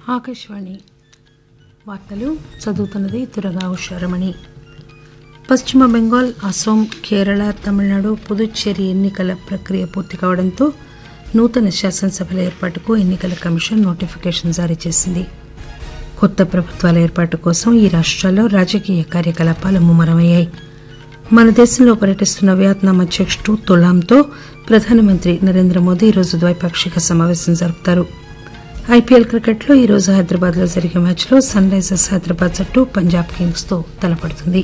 ఆకాశవాణి వార్తలు చదువుతున్నది తురగా ఉషారమణి పశ్చిమ బెంగాల్ అసోం కేరళ తమిళనాడు పుదుచ్చేరి ఎన్నికల ప్రక్రియ పూర్తి కావడంతో నూతన శాసనసభల ఏర్పాటుకు ఎన్నికల కమిషన్ నోటిఫికేషన్ జారీ చేసింది కొత్త ప్రభుత్వాల ఏర్పాటు కోసం ఈ రాష్ట్రాల్లో రాజకీయ కార్యకలాపాలు ముమ్మరమయ్యాయి మన దేశంలో పర్యటిస్తున్న వియత్నాం అధ్యకుడు తొలాంతో ప్రధానమంత్రి నరేంద్ర మోదీ ఈరోజు ద్వైపాక్షిక సమావేశం జరుపుతారు ఐపీఎల్ క్రికెట్లో ఈరోజు హైదరాబాద్లో జరిగే మ్యాచ్లో సన్ రైజర్స్ హైదరాబాద్ జట్టు పంజాబ్ కింగ్స్తో తలపడుతుంది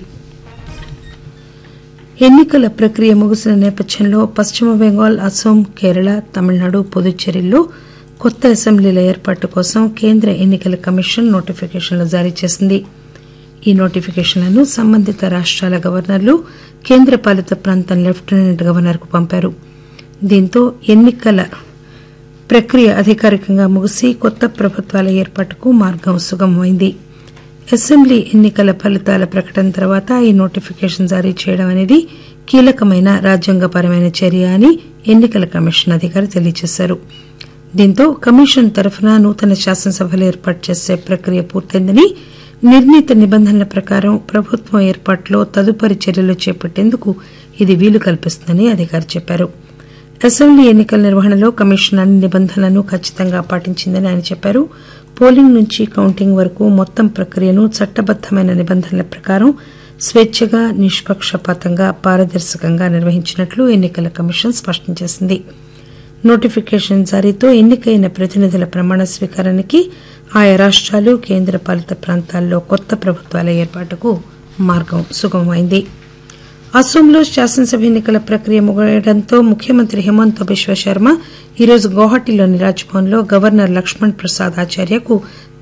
ఎన్నికల ప్రక్రియ ముగిసిన నేపథ్యంలో పశ్చిమ బెంగాల్ అసోం కేరళ తమిళనాడు పుదుచ్చేరిల్లో కొత్త అసెంబ్లీల ఏర్పాటు కోసం కేంద్ర ఎన్నికల కమిషన్ నోటిఫికేషన్లు జారీ చేసింది ఈ నోటిఫికేషన్లను సంబంధిత రాష్ట్రాల గవర్నర్లు కేంద్రపాలిత ప్రాంతం లెఫ్టినెంట్ గవర్నర్కు పంపారు దీంతో ఎన్నికల ప్రక్రియ అధికారికంగా ముగిసి కొత్త ప్రభుత్వాల ఏర్పాటుకు మార్గం సుగమమైంది అసెంబ్లీ ఎన్నికల ఫలితాల ప్రకటన తర్వాత ఈ నోటిఫికేషన్ జారీ చేయడం అనేది కీలకమైన రాజ్యాంగపరమైన చర్య అని ఎన్నికల కమిషన్ అధికారి తెలియజేశారు దీంతో కమిషన్ తరఫున నూతన శాసనసభలు ఏర్పాటు చేసే ప్రక్రియ పూర్తయిందని నిర్ణీత నిబంధనల ప్రకారం ప్రభుత్వం ఏర్పాటులో తదుపరి చర్యలు చేపట్టేందుకు ఇది వీలు కల్పిస్తుందని అధికారి చెప్పారు అసెంబ్లీ ఎన్నికల నిర్వహణలో కమిషన్ అన్ని నిబంధనలను ఖచ్చితంగా పాటించిందని ఆయన చెప్పారు పోలింగ్ నుంచి కౌంటింగ్ వరకు మొత్తం ప్రక్రియను చట్టబద్దమైన నిబంధనల ప్రకారం స్వేచ్చగా నిష్పక్షపాతంగా పారదర్శకంగా నిర్వహించినట్లు ఎన్నికల కమిషన్ స్పష్టం చేసింది నోటిఫికేషన్ జారీతో ఎన్నికైన ప్రతినిధుల ప్రమాణ స్వీకారానికి ఆయా రాష్ట్రాలు కేంద్రపాలిత ప్రాంతాల్లో కొత్త ప్రభుత్వాల ఏర్పాటుకు మార్గం సుగమమైంది అస్సోంలో శాసనసభ ఎన్నికల ప్రక్రియ ముగియడంతో ముఖ్యమంత్రి హిమంత బిశ్వ శర్మ ఈరోజు గౌహటిలోని రాజ్భవన్లో గవర్నర్ లక్ష్మణ్ ప్రసాద్ ఆచార్యకు